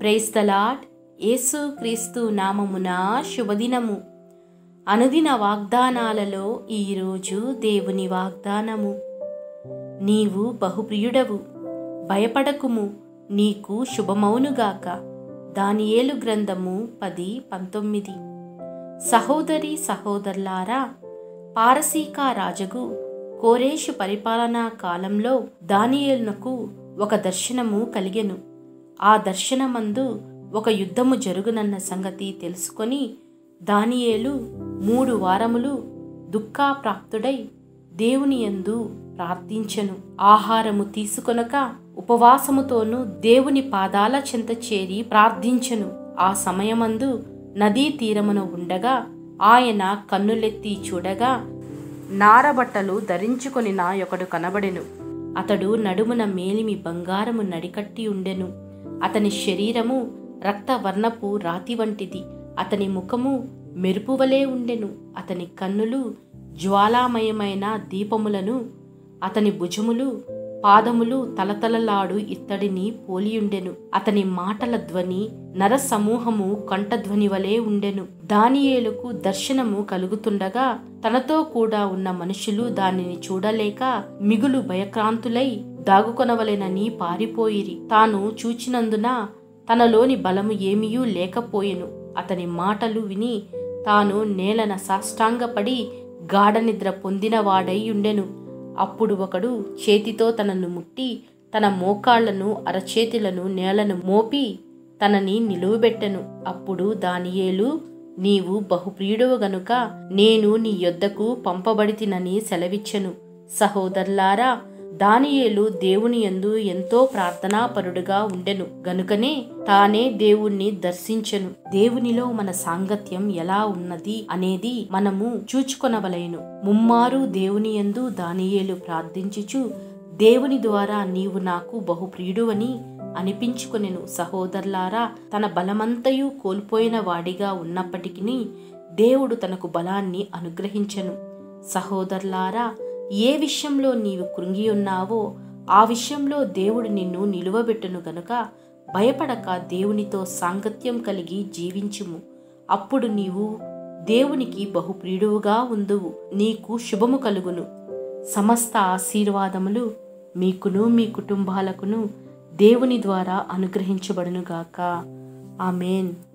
price the lord యేసు క్రీస్తు నామమున శుభదినము అనుదిన వాగ్దానాలలో ఈరోజు దేవుని వాగ్దానము నీవు బహుప్రియుడవు భయపడకుము నీకు శుభమౌనుగాక దానియేలు గ్రంథము పది పంతొమ్మిది సహోదరి సహోదరులారా పారసీకా రాజగు కోరేషు పరిపాలనా కాలంలో దానియేలునకు ఒక దర్శనము కలిగెను ఆ దర్శనమందు ఒక యుద్ధము జరుగునన్న సంగతి తెలుసుకొని దానియేలు మూడు వారములు దుఃఖాప్రాప్తుడై దేవుని యందు ప్రార్థించెను ఆహారము తీసుకొనక ఉపవాసముతోనూ దేవుని పాదాల చెంత చేరి ప్రార్థించెను ఆ సమయమందు నదీ తీరమున ఉండగా ఆయన కన్నులెత్తి చూడగా నారబట్టలు ధరించుకొని నా ఒకడు కనబడెను అతడు నడుమున మేలిమి బంగారము నడికట్టి ఉండెను అతని శరీరము రక్తవర్ణపు రాతి వంటిది అతని ముఖము మెరుపువలే ఉండెను అతని కన్నులు జ్వాలామయమైన దీపములను అతని భుజములు పాదములు తలతలలాడు ఇత్తడిని పోలియుండెను అతని మాటల ధ్వని నర సమూహము కంఠధ్వని వలె ఉండెను దానియేలుకు దర్శనము కలుగుతుండగా తనతో కూడా ఉన్న మనుషులు దానిని చూడలేక మిగులు భయక్రాంతులై దాగుకొనవలెనని పారిపోయిరి తాను చూచినందున తనలోని బలము ఏమీయూ లేకపోయెను అతని మాటలు విని తాను నేలన సాష్టాంగపడి గాఢనిద్ర పొందినవాడై ఉండెను అప్పుడు ఒకడు చేతితో తనను ముట్టి తన మోకాళ్లను అరచేతులను నేలను మోపి తనని నిలువబెట్టెను అప్పుడు దానియేలు నీవు బహుప్రియుడవు గనుక నేను నీ యొద్దకు పంపబడితినని సెలవిచ్చెను సహోదరులారా దానియేలు దేవుని యందు ఎంతో ప్రార్థనాపరుడుగా ఉండెను గనుకనే తానే దేవుణ్ణి దర్శించెను దేవునిలో మన సాంగత్యం ఎలా ఉన్నది అనేది మనము చూచుకొనవలెను ముమ్మారు దేవుని యందు దానియేలు ప్రార్థించుచు దేవుని ద్వారా నీవు నాకు బహుప్రియుడువని అనిపించుకొనెను సహోదరులారా తన బలమంతయు కోల్పోయిన వాడిగా ఉన్నప్పటికీ దేవుడు తనకు బలాన్ని అనుగ్రహించెను సహోదరులారా ఏ విషయంలో నీవు కృంగి ఉన్నావో ఆ విషయంలో దేవుడు నిన్ను నిలువబెట్టును గనుక భయపడక దేవునితో సాంగత్యం కలిగి జీవించుము అప్పుడు నీవు దేవునికి బహుప్రియుడువుగా ఉందువు నీకు శుభము కలుగును సమస్త ఆశీర్వాదములు మీకును మీ కుటుంబాలకును దేవుని ద్వారా అనుగ్రహించబడునుగాక ఆమెన్